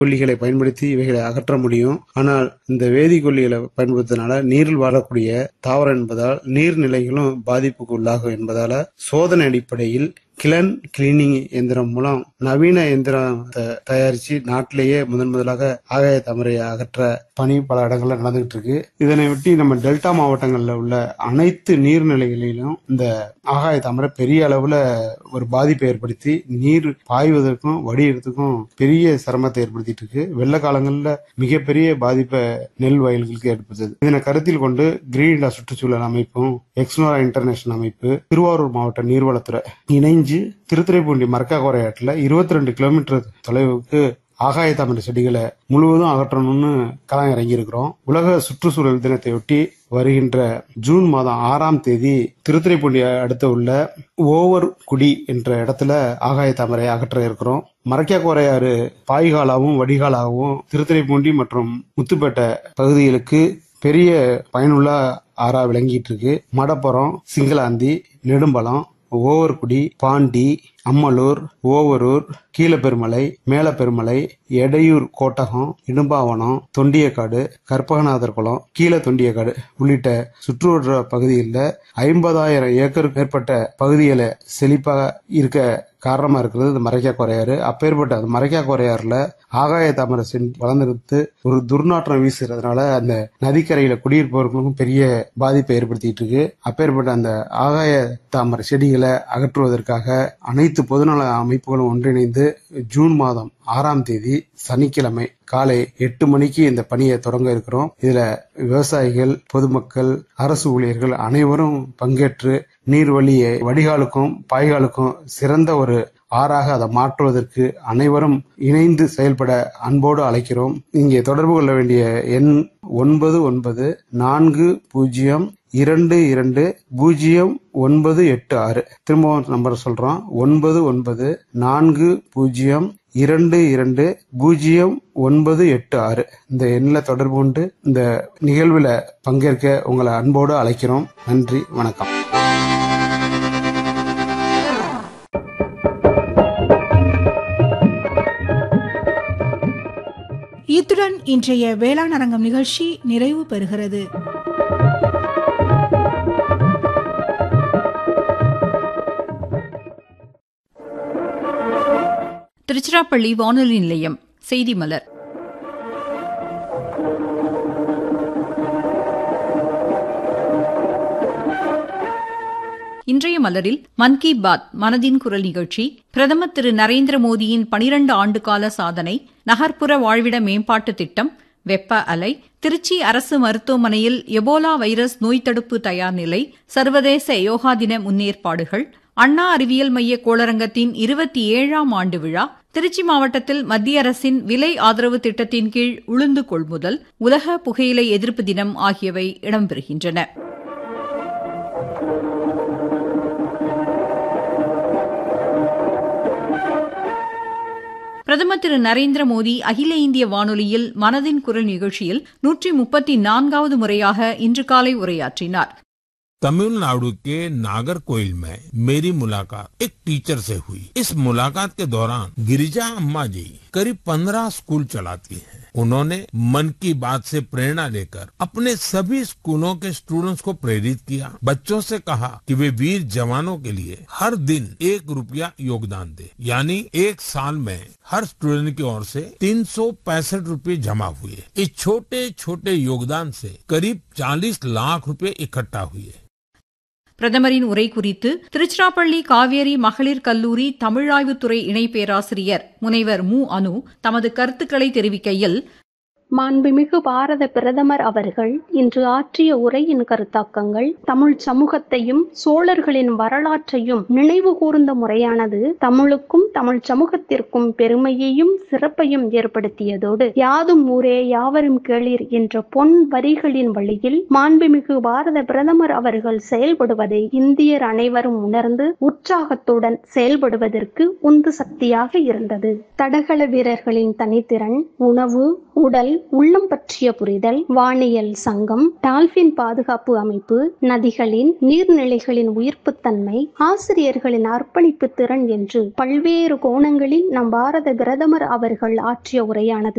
கொல்லிகளை பயன்படுத்தி இவைகளை அகற்ற முடியும் ஆனால் இந்த வேதிக்கொல்லிகளை பயன்படுத்துறதுனால நீரில் வாழக்கூடிய தாவரம் என்பதால் நீர்நிலைகளும் பாதிப்புக்கு உள்ளாகும் என்பதால சோதனை அடிப்படையில் கிளன் கிளீனிங் எந்திரம் மூலம் நவீன எந்திரத்தை தயாரிச்சு நாட்டிலேயே முதன் முதலாக ஆகாய தாமரையை அகற்ற பணி பல இடங்கள்ல நடந்துகிட்டு இருக்கு இதனை ஒட்டி நம்ம டெல்டா மாவட்டங்கள்ல உள்ள அனைத்து நீர்நிலைகளிலும் இந்த ஆகாய தாமரை பெரிய அளவுல ஒரு பாதிப்பை ஏற்படுத்தி நீர் பாய்வதற்கும் வடியறதுக்கும் பெரிய சிரமத்தை ஏற்படுத்திட்டு இருக்கு வெள்ள காலங்கள்ல மிகப்பெரிய பாதிப்பை நெல் வயல்களுக்கு ஏற்படுத்துது இதனை கருத்தில் கொண்டு கிரீன் இண்டியா சுற்றுச்சூழல் அமைப்பும் எக்ஸ்னோரா இன்டர்நேஷனல் அமைப்பு திருவாரூர் மாவட்ட நீர்வளத்துறை இணைஞ்சு திருத்துறைப்பூண்டி மரக்கா கோரையாட்டில் இருபத்தி ரெண்டு கிலோமீட்டர் தொலைவுக்கு ஆகாய தாமரை செடிகளை முழுவதும் அகற்றணும்னு களம் இறங்கியிருக்கிறோம் உலக சுற்றுச்சூழல் தினத்தையொட்டி வருகின்ற ஜூன் மாதம் ஆறாம் தேதி திருத்துறைப்பூண்டி அடுத்த உள்ள ஓவர் குடி என்ற இடத்துல ஆகாய தாமரை அகற்ற இருக்கிறோம் மரக்கியா கோரையாறு பாய்காலாவும் வடிகாலாகவும் திருத்துறைப்பூண்டி மற்றும் முத்துப்பேட்டை பகுதிகளுக்கு பெரிய பயனுள்ள ஆறா விளங்கிட்டு இருக்கு மடப்புறம் சிங்களாந்தி நெடும்பலம் ஓவர்குடி பாண்டி அம்மலூர் ஓவரூர் கீழப்பெருமலை மேலப்பெருமலை எடையூர் கோட்டகம் இடும்பாவனம் தொண்டியக்காடு கற்பகநாதர் குளம் கீழ தொண்டியக்காடு உள்ளிட்ட சுற்றுவட்டார பகுதிகளில் ஐம்பதாயிரம் ஏக்கருக்கு மேற்பட்ட பகுதிகளை செழிப்பாக இருக்க காரணமா இருக்கிறது இந்த மரைக்கா குறையாறு அப்பேற்பட்ட அந்த மரைக்கா குறையாறுல ஆகாய தாமரை செடி வளர்ந்துருத்து ஒரு துர்நாற்றம் வீசுறதுனால அந்த நதிக்கரையில குடியிருப்பவர்களுக்கும் பெரிய பாதிப்பை ஏற்படுத்திட்டு இருக்கு அப்பேற்பட்ட அந்த ஆகாய தாமரை செடிகளை அகற்றுவதற்காக அனைத்து பொதுநல அமைப்புகளும் ஒன்றிணைந்து ஜூன் மாதம் ஆறாம் தேதி சனிக்கிழமை காலை எட்டு மணிக்கு இந்த பணியை தொடங்க இருக்கிறோம் இதுல விவசாயிகள் பொதுமக்கள் அரசு ஊழியர்கள் அனைவரும் பங்கேற்று நீர்வழியை வடிகாலுக்கும் பாய்காலுக்கும் சிறந்த ஒரு ஆறாக அதை மாற்றுவதற்கு அனைவரும் இணைந்து செயல்பட அன்போடு அழைக்கிறோம் இங்கே தொடர்பு கொள்ள வேண்டிய எண் ஒன்பது ஒன்பது நான்கு பூஜ்ஜியம் இரண்டு இரண்டு பூஜ்ஜியம் ஒன்பது எட்டு ஆறு திரும்பவும் நம்பர் சொல்றோம் ஒன்பது ஒன்பது நான்கு பூஜ்ஜியம் இரண்டு இரண்டு பூஜ்ஜியம் ஒன்பது எட்டு ஆறு இந்த எண்ணில் தொடர்பு கொண்டு இந்த நிகழ்வில் பங்கேற்க உங்களை அன்போடு அழைக்கிறோம் நன்றி வணக்கம் இத்துடன் இன்றைய வேளாண் அரங்கம் நிகழ்ச்சி நிறைவு பெறுகிறது திருச்சிராப்பள்ளி வானொலி நிலையம் செய்தி மலர் இன்றைய மலரில் மன் கி பாத் மனதின் குரல் நிகழ்ச்சி பிரதமர் திரு நரேந்திர மோடியின் பனிரண்டு ஆண்டுகால சாதனை நகர்ப்புற வாழ்விட மேம்பாட்டு திட்டம் வெப்ப அலை திருச்சி அரசு மருத்துவமனையில் எபோலா வைரஸ் நோய் தடுப்பு தயார் நிலை சர்வதேச யோகா தின முன்னேற்பாடுகள் அண்ணா அறிவியல் மைய கோளரங்கத்தின் இருபத்தி ஏழாம் ஆண்டு விழா திருச்சி மாவட்டத்தில் மத்திய அரசின் விலை ஆதரவு திட்டத்தின் கீழ் உளுந்து கொள்முதல் உலக புகையிலை எதிர்ப்பு தினம் ஆகியவை இடம்பெறுகின்றன பிரதமர் திரு நரேந்திர மோடி அகில இந்திய வானொலியில் மனதின் குரல் நிகழ்ச்சியில் நூற்றி முப்பத்தி நான்காவது முறையாக இன்று காலை உரையாற்றினார் तमिलनाडु के नागरकोइल में मेरी मुलाकात एक टीचर से हुई इस मुलाकात के दौरान गिरिजा अम्मा जी करीब पंद्रह स्कूल चलाती हैं उन्होंने मन की बात से प्रेरणा लेकर अपने सभी स्कूलों के स्टूडेंट्स को प्रेरित किया बच्चों से कहा कि वे वीर जवानों के लिए हर दिन एक रुपया योगदान दे यानी एक साल में हर स्टूडेंट की ओर से तीन सौ पैंसठ रूपये जमा हुए इस छोटे छोटे योगदान से करीब 40 लाख रुपए इकट्ठा हुए பிரதமரின் உரை குறித்து திருச்சிராப்பள்ளி காவேரி மகளிர் கல்லூரி தமிழாய்வுத்துறை இணை பேராசிரியர் முனைவர் மு அனு தமது கருத்துக்களை தெரிவிக்கையில் மாண்புமிகு பாரத பிரதமர் அவர்கள் இன்று ஆற்றிய உரையின் கருத்தாக்கங்கள் தமிழ் சமூகத்தையும் சோழர்களின் வரலாற்றையும் நினைவு கூர்ந்த முறையானது தமிழுக்கும் தமிழ் சமூகத்திற்கும் பெருமையையும் சிறப்பையும் ஏற்படுத்தியதோடு யாதும் ஊரே யாவரும் கேளீர் என்ற பொன் வரிகளின் வழியில் மாண்புமிகு பாரத பிரதமர் அவர்கள் செயல்படுவதை இந்தியர் அனைவரும் உணர்ந்து உற்சாகத்துடன் செயல்படுவதற்கு உந்து சக்தியாக இருந்தது தடகள வீரர்களின் தனித்திறன் உணவு உடல் உள்ளம் பற்றிய புரிதல் வானியல் சங்கம் டால்பின் பாதுகாப்பு அமைப்பு நதிகளின் நீர்நிலைகளின் உயிர்ப்புத்தன்மை ஆசிரியர்களின் அர்ப்பணிப்பு திறன் என்று பல்வேறு கோணங்களில் நம் பாரத பிரதமர் அவர்கள் ஆற்றிய உரையானது